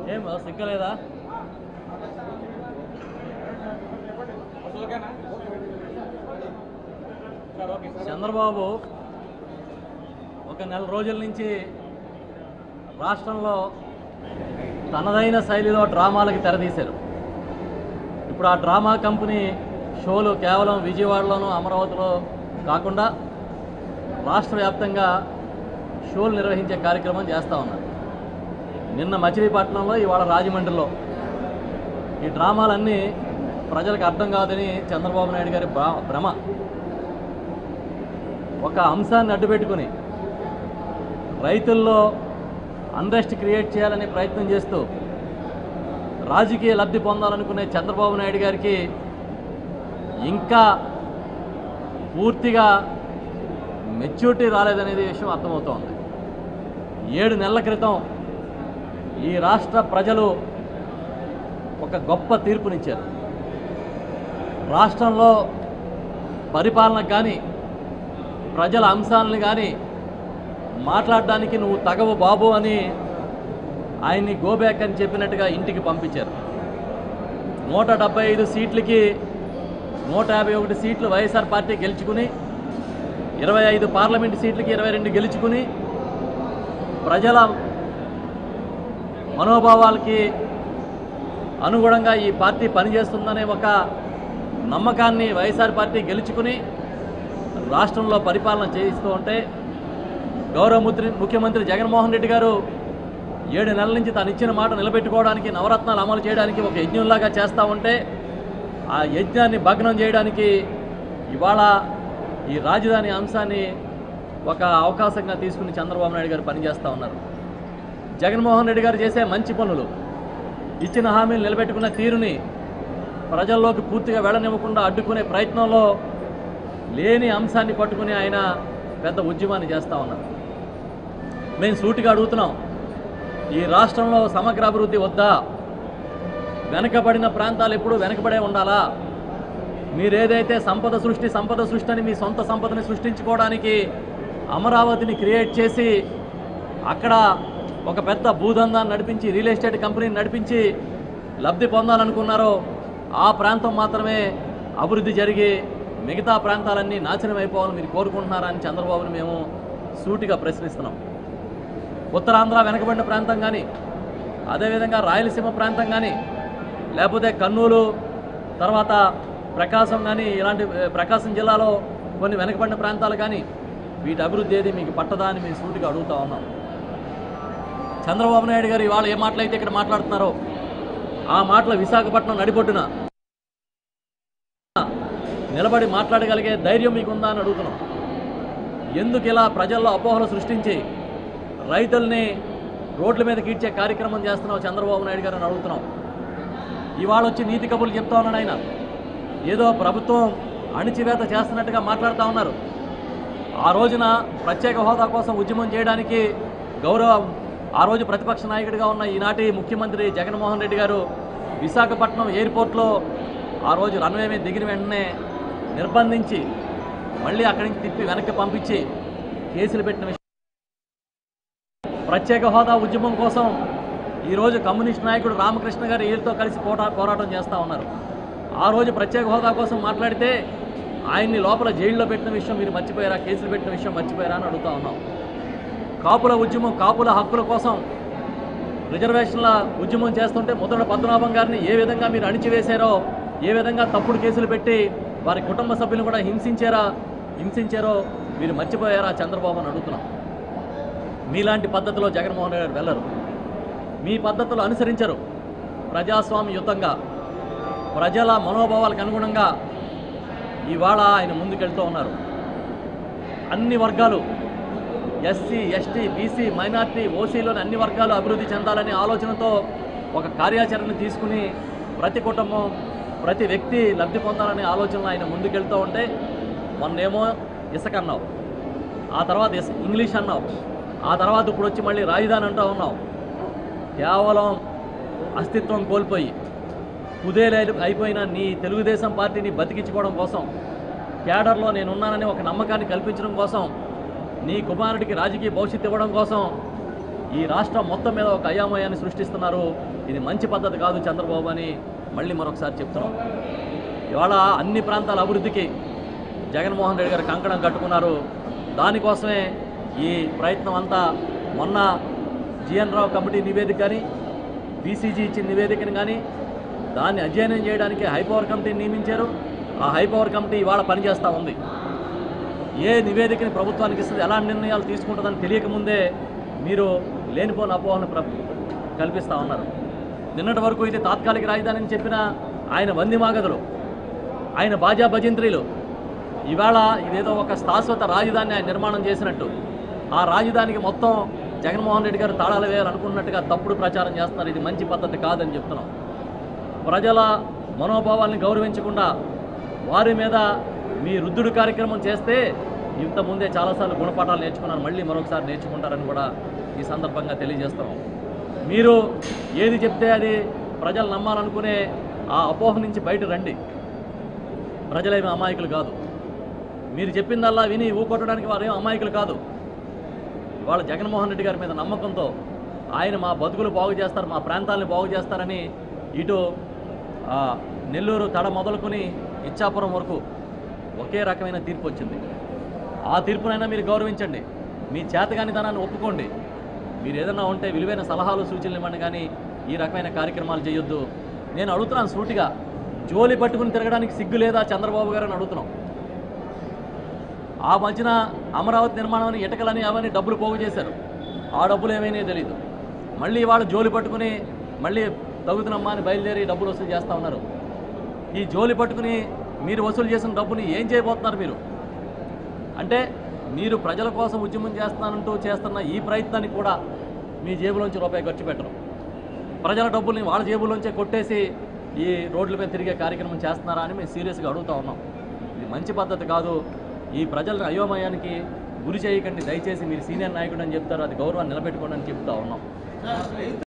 ఏం సిగ్గలేదా చంద్రబాబు ఒక నెల రోజుల నుంచి రాష్ట్రంలో తనదైన శైలిలో డ్రామాలకి తెరదీశారు ఇప్పుడు ఆ డ్రామా కంపెనీ షోలు కేవలం విజయవాడలోనూ అమరావతిలో కాకుండా రాష్ట్ర వ్యాప్తంగా షోలు నిర్వహించే కార్యక్రమం చేస్తూ ఉన్నారు నిన్న మచిలీపట్నంలో ఇవాళ రాజమండ్రిలో ఈ డ్రామాలన్నీ ప్రజలకు అర్థం కాదని చంద్రబాబు నాయుడు గారి భ్ర- భ్రమ ఒక అంశాన్ని అడ్డుపెట్టుకుని రైతుల్లో అన్రెస్ట్ క్రియేట్ చేయాలని ప్రయత్నం చేస్తూ రాజకీయ లబ్ధి పొందాలనుకునే చంద్రబాబు నాయుడు గారికి ఇంకా పూర్తిగా మెచ్యూరిటీ రాలేదనేది విషయం అర్థమవుతోంది ఏడు నెలల క్రితం ఈ రాష్ట్ర ప్రజలు ఒక గొప్ప తీర్పునిచ్చారు రాష్ట్రంలో పరిపాలనకు కానీ ప్రజల అంశాలను కానీ మాట్లాడడానికి నువ్వు తగవు బాబు అని ఆయన్ని గోబ్యాక్ అని చెప్పినట్టుగా ఇంటికి పంపించారు నూట డెబ్బై ఐదు సీట్లకి నూట యాభై ఒకటి సీట్లు వైఎస్ఆర్ పార్టీ గెలుచుకుని ఇరవై ఐదు పార్లమెంట్ సీట్లకి ఇరవై రెండు గెలుచుకుని ప్రజల మనోభావాలకి అనుగుణంగా ఈ పార్టీ పనిచేస్తుందనే ఒక నమ్మకాన్ని వైఎస్ఆర్ పార్టీ గెలుచుకుని రాష్ట్రంలో పరిపాలన చేయిస్తూ ఉంటే గౌరవ ముద్రి ముఖ్యమంత్రి జగన్మోహన్ రెడ్డి గారు ఏడు నెలల నుంచి తను ఇచ్చిన మాట నిలబెట్టుకోవడానికి నవరత్నాలు అమలు చేయడానికి ఒక యజ్ఞంలాగా చేస్తూ ఉంటే ఆ యజ్ఞాన్ని భగ్నం చేయడానికి ఇవాళ ఈ రాజధాని అంశాన్ని ఒక అవకాశంగా తీసుకుని చంద్రబాబు నాయుడు గారు పనిచేస్తూ ఉన్నారు జగన్మోహన్ రెడ్డి గారు చేసే మంచి పనులు ఇచ్చిన హామీలు నిలబెట్టుకున్న తీరుని ప్రజల్లోకి పూర్తిగా వెళ్ళనివ్వకుండా అడ్డుకునే ప్రయత్నంలో లేని అంశాన్ని పట్టుకుని ఆయన పెద్ద ఉద్యమాన్ని చేస్తూ ఉన్నారు మేము సూటిగా అడుగుతున్నాం ఈ రాష్ట్రంలో సమగ్ర అభివృద్ధి వద్దా వెనకబడిన ప్రాంతాలు ఎప్పుడూ వెనకబడే ఉండాలా మీరేదైతే సంపద సృష్టి సంపద సృష్టి అని మీ సొంత సంపదని సృష్టించుకోవడానికి అమరావతిని క్రియేట్ చేసి అక్కడ ఒక పెద్ద భూదందాన్ని నడిపించి రియల్ ఎస్టేట్ కంపెనీని నడిపించి లబ్ధి పొందాలనుకున్నారో ఆ ప్రాంతం మాత్రమే అభివృద్ధి జరిగి మిగతా ప్రాంతాలన్నీ నాశనం అయిపోవాలని మీరు కోరుకుంటున్నారా అని చంద్రబాబుని మేము సూటిగా ప్రశ్నిస్తున్నాం ఉత్తరాంధ్ర వెనకబడిన ప్రాంతం కానీ అదేవిధంగా రాయలసీమ ప్రాంతం కానీ లేకపోతే కర్నూలు తర్వాత ప్రకాశం కానీ ఇలాంటి ఏ, ప్రకాశం జిల్లాలో కొన్ని వెనకబడిన ప్రాంతాలు కానీ వీటి అభివృద్ధి ఏది మీకు పట్టదా అని మేము సూటిగా అడుగుతా ఉన్నాం చంద్రబాబు నాయుడు గారు ఇవాళ ఏ మాటలైతే ఇక్కడ మాట్లాడుతున్నారో ఆ మాటలు విశాఖపట్నం నడిబొడ్డున నిలబడి మాట్లాడగలిగే ధైర్యం మీకుందా అని అడుగుతున్నాం ఎందుకు ఇలా ప్రజల్లో అపోహలు సృష్టించి రైతుల్ని రోడ్ల మీద కీడ్చే కార్యక్రమం చేస్తున్నావు చంద్రబాబు నాయుడు గారు అని అడుగుతున్నాం ఇవాళ వచ్చి నీతి కబుర్లు చెప్తా ఉన్నాడు ఆయన ఏదో ప్రభుత్వం అణిచివేత చేస్తున్నట్టుగా మాట్లాడుతూ ఉన్నారు ఆ రోజున ప్రత్యేక హోదా కోసం ఉద్యమం చేయడానికి గౌరవ ఆ రోజు ప్రతిపక్ష నాయకుడిగా ఉన్న ఈనాటి ముఖ్యమంత్రి జగన్మోహన్ రెడ్డి గారు విశాఖపట్నం ఎయిర్పోర్ట్లో ఆ రోజు రన్వే మీద దిగిన వెంటనే నిర్బంధించి మళ్ళీ అక్కడి నుంచి తిప్పి వెనక్కి పంపించి కేసులు పెట్టిన విషయం ప్రత్యేక హోదా ఉద్యమం కోసం ఈరోజు కమ్యూనిస్ట్ నాయకుడు రామకృష్ణ గారు వీళ్ళతో కలిసి పోటా పోరాటం చేస్తూ ఉన్నారు ఆ రోజు ప్రత్యేక హోదా కోసం మాట్లాడితే ఆయన్ని లోపల జైల్లో పెట్టిన విషయం మీరు మర్చిపోయారా కేసులు పెట్టిన విషయం మర్చిపోయారా అని అడుగుతా ఉన్నాం కాపుల ఉద్యమం కాపుల హక్కుల కోసం రిజర్వేషన్ల ఉద్యమం చేస్తుంటే ముద్రడ పద్మనాభం గారిని ఏ విధంగా మీరు అణిచివేశారో ఏ విధంగా తప్పుడు కేసులు పెట్టి వారి కుటుంబ సభ్యులను కూడా హింసించారా హింసించారో మీరు మర్చిపోయారా చంద్రబాబు అని అడుగుతున్నాం మీలాంటి పద్ధతిలో జగన్మోహన్ రెడ్డి గారు వెళ్ళరు మీ పద్ధతులు అనుసరించరు ప్రజాస్వామ్యయుతంగా ప్రజల మనోభావాలకు అనుగుణంగా ఇవాళ ఆయన ముందుకెళ్తూ ఉన్నారు అన్ని వర్గాలు ఎస్సీ ఎస్టీ బీసీ మైనార్టీ ఓసీలోని అన్ని వర్గాలు అభివృద్ధి చెందాలనే ఆలోచనతో ఒక కార్యాచరణ తీసుకుని ప్రతి కుటుంబం ప్రతి వ్యక్తి లబ్ధి పొందాలనే ఆలోచనలో ఆయన ముందుకెళ్తూ ఉంటే మొన్నేమో ఇసుక అన్నావు ఆ తర్వాత ఇస్ ఇంగ్లీష్ అన్నావు ఆ తర్వాత ఇప్పుడు వచ్చి మళ్ళీ రాజధాని అంటూ ఉన్నావు కేవలం అస్తిత్వం కోల్పోయి కుదేలే అయిపోయిన నీ తెలుగుదేశం పార్టీని బతికించుకోవడం కోసం కేడర్లో నేనున్నానని ఒక నమ్మకాన్ని కల్పించడం కోసం నీ కుమారుడికి రాజకీయ భవిష్యత్తు ఇవ్వడం కోసం ఈ రాష్ట్రం మొత్తం మీద ఒక అయామయాన్ని సృష్టిస్తున్నారు ఇది మంచి పద్ధతి కాదు చంద్రబాబు అని మళ్ళీ మరొకసారి చెప్తున్నాం ఇవాళ అన్ని ప్రాంతాల అభివృద్ధికి జగన్మోహన్ రెడ్డి గారు కంకణం కట్టుకున్నారు దానికోసమే ఈ ప్రయత్నం అంతా మొన్న జిఎన్ రావు కమిటీ నివేదిక కానీ బీసీజీ ఇచ్చిన నివేదికను కానీ దాన్ని అధ్యయనం చేయడానికి హైపవర్ కమిటీని నియమించారు ఆ హైపవర్ కమిటీ ఇవాళ పనిచేస్తూ ఉంది ఏ నివేదికని ప్రభుత్వానికి ఇస్తుంది ఎలాంటి నిర్ణయాలు తీసుకుంటుందని తెలియకముందే మీరు లేనిపోని అపోహలను ప్ర కల్పిస్తూ ఉన్నారు నిన్నటి వరకు ఇది తాత్కాలిక రాజధాని అని చెప్పిన ఆయన వందిమాగదులు ఆయన బాజా భజంత్రీలు ఇవాళ ఇదేదో ఒక శాశ్వత రాజధాని ఆయన నిర్మాణం చేసినట్టు ఆ రాజధానికి మొత్తం జగన్మోహన్ రెడ్డి గారు తాళాలు వేయాలనుకున్నట్టుగా తప్పుడు ప్రచారం చేస్తున్నారు ఇది మంచి పద్ధతి కాదని చెప్తున్నాం ప్రజల మనోభావాల్ని గౌరవించకుండా వారి మీద మీ రుద్దుడు కార్యక్రమం చేస్తే ఇంతకుముందే చాలాసార్లు గుణపాఠాలు నేర్చుకున్నారు మళ్ళీ మరొకసారి నేర్చుకుంటారని కూడా ఈ సందర్భంగా తెలియజేస్తున్నాం మీరు ఏది చెప్తే అది ప్రజలు నమ్మాలనుకునే ఆ అపోహ నుంచి బయట రండి ప్రజలేమి అమాయకులు కాదు మీరు చెప్పిందల్లా విని ఊకొట్టడానికి వారేం అమాయకులు కాదు వాళ్ళ జగన్మోహన్ రెడ్డి గారి మీద నమ్మకంతో ఆయన మా బతుకులు బాగు చేస్తారు మా ప్రాంతాలను బాగు చేస్తారని ఇటు ఆ, నెల్లూరు తడ మొదలుకొని ఇచ్చాపురం వరకు ఒకే రకమైన తీర్పు వచ్చింది ఆ తీర్పునైనా మీరు గౌరవించండి మీ చేతగానితనాన్ని ఒప్పుకోండి మీరు ఏదైనా ఉంటే విలువైన సలహాలు సూచనలు ఇవ్వండి కానీ ఈ రకమైన కార్యక్రమాలు చేయొద్దు నేను అడుగుతున్నాను సూటిగా జోలి పట్టుకుని తిరగడానికి సిగ్గు లేదా చంద్రబాబు గారు అని అడుగుతున్నాం ఆ మధ్యన అమరావతి నిర్మాణం అని ఇటకలని అవన్నీ డబ్బులు పోగు చేశారు ఆ డబ్బులు ఏమైనా తెలియదు మళ్ళీ వాళ్ళు జోలి పట్టుకుని మళ్ళీ తగుతున్నమ్మా అని బయలుదేరి డబ్బులు వసూలు చేస్తూ ఉన్నారు ఈ జోలి పట్టుకుని మీరు వసూలు చేసిన డబ్బుని ఏం చేయబోతున్నారు మీరు అంటే మీరు ప్రజల కోసం ఉద్యమం చేస్తానంటూ చేస్తున్న ఈ ప్రయత్నానికి కూడా మీ జేబులోంచి రూపాయి ఖర్చు పెట్టరు ప్రజల డబ్బుల్ని వాళ్ళ జేబులోంచే కొట్టేసి ఈ రోడ్ల మీద తిరిగే కార్యక్రమం చేస్తున్నారా అని మేము సీరియస్గా అడుగుతా ఉన్నాం ఇది మంచి పద్ధతి కాదు ఈ ప్రజల అయోమయానికి గురి చేయకండి దయచేసి మీరు సీనియర్ నాయకుడు అని చెప్తారు అది గౌరవాన్ని నిలబెట్టుకోండి అని చెప్తా ఉన్నాం